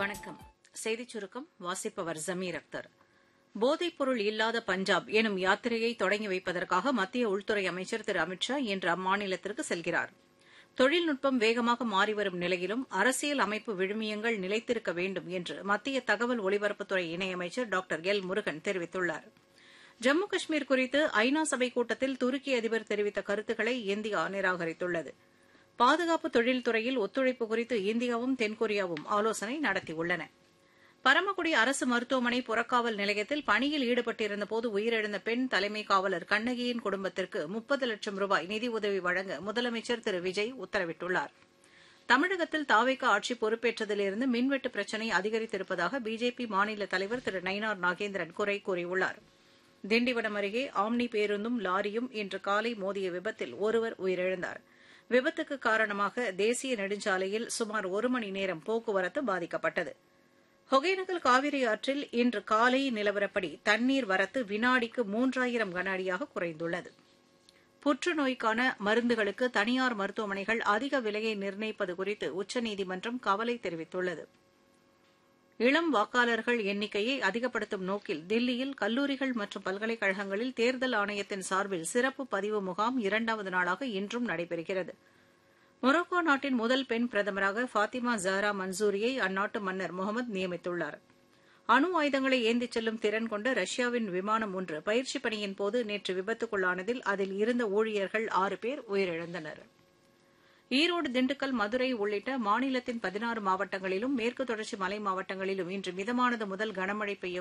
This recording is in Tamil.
வணக்கம் செய்திச் சுருக்கம் வாசிப்பவர் ஜமீர் அக்தர் போதைப்பொருள் இல்லாத பஞ்சாப் எனும் யாத்திரையை தொடங்கி வைப்பதற்காக மத்திய உள்துறை அமைச்சர் திரு அமித் ஷா இன்று அம்மாநிலத்திற்கு செல்கிறார் தொழில்நுட்பம் வேகமாக மாறிவரும் நிலையிலும் அரசியல் அமைப்பு விழுமியங்கள் நிலைத்திருக்க வேண்டும் என்று மத்திய தகவல் ஒலிபரப்புத்துறை இணையமைச்சர் டாக்டர் எல் முருகன் தெரிவித்துள்ளார் ஜம்மு காஷ்மீர் குறித்து ஐநா சபை கூட்டத்தில் துருக்கி அதிபர் தெரிவித்த கருத்துக்களை இந்தியா நிராகரித்துள்ளது பாதுகாப்பு தொழில்துறையில் ஒத்துழைப்பு குறித்து இந்தியாவும் தென்கொரியாவும் ஆலோசனை நடத்தியுள்ளன பரமக்குடி அரசு மருத்துவமனை புறக்காவல் நிலையத்தில் பணியில் ஈடுபட்டிருந்தபோது உயிரிழந்த பெண் தலைமை காவலர் கண்ணகியின் குடும்பத்திற்கு முப்பது லட்சம் ரூபாய் நிதியுதவி வழங்க முதலமைச்சர் திரு விஜய் உத்தரவிட்டுள்ளார் தமிழகத்தில் தாவேக ஆட்சி பொறுப்பேற்றதிலிருந்து மின்வெட்டு பிரச்சினை அதிகரித்திருப்பதாக பிஜேபி மாநில தலைவர் திரு நயினார் நாகேந்திரன் குறை கூறியுள்ளார் திண்டிவனம் அருகே ஆம்னி பேருந்தும் லாரியும் இன்று காலை மோதிய விபத்தில் ஒருவர் உயிரிழந்தார் விபத்துக்கு காரணமாக தேசிய நெடுஞ்சாலையில் சுமார் ஒரு மணி நேரம் போக்குவரத்து பாதிக்கப்பட்டது ஒகேனக்கல் காவிரி ஆற்றில் இன்று காலை நிலவரப்படி தண்ணீர் வரத்து வினாடிக்கு மூன்றாயிரம் கன அடியாக குறைந்துள்ளது புற்றுநோய்க்கான மருந்துகளுக்கு தனியார் மருத்துவமனைகள் அதிக விலையை நிர்ணயிப்பது குறித்து உச்சநீதிமன்றம் கவலை தெரிவித்துள்ளது இளம் வாக்காளர்கள் எண்ணிக்கையை அதிகப்படுத்தும் நோக்கில் தில்லியில் கல்லூரிகள் மற்றும் பல்கலைக்கழகங்களில் தேர்தல் ஆணையத்தின் சார்பில் சிறப்பு பதிவு முகாம் இரண்டாவது நாளாக இன்றும் நடைபெறுகிறது மொரோக்கோ நாட்டின் முதல் பெண் பிரதமராக ஃபாத்திமா ஜஹரா மன்சூரியை அந்நாட்டு மன்னர் முகமது நியமித்துள்ளார் அணு ஆயுதங்களை ஏந்திச் செல்லும் திறன் கொண்ட ரஷ்யாவின் விமானம் ஒன்று பயிற்சி பணியின் போது நேற்று விபத்துக்குள்ளானதில் அதில் இருந்த ஊழியர்கள் ஆறு பேர் உயிரிழந்தனா் ஈரோடு திண்டுக்கல் மதுரை உள்ளிட்ட மாநிலத்தின் பதினாறு மாவட்டங்களிலும் மேற்கு தொடர்ச்சி மலை மாவட்டங்களிலும் இன்று மிதமானது முதல் கனமழை பெய்ய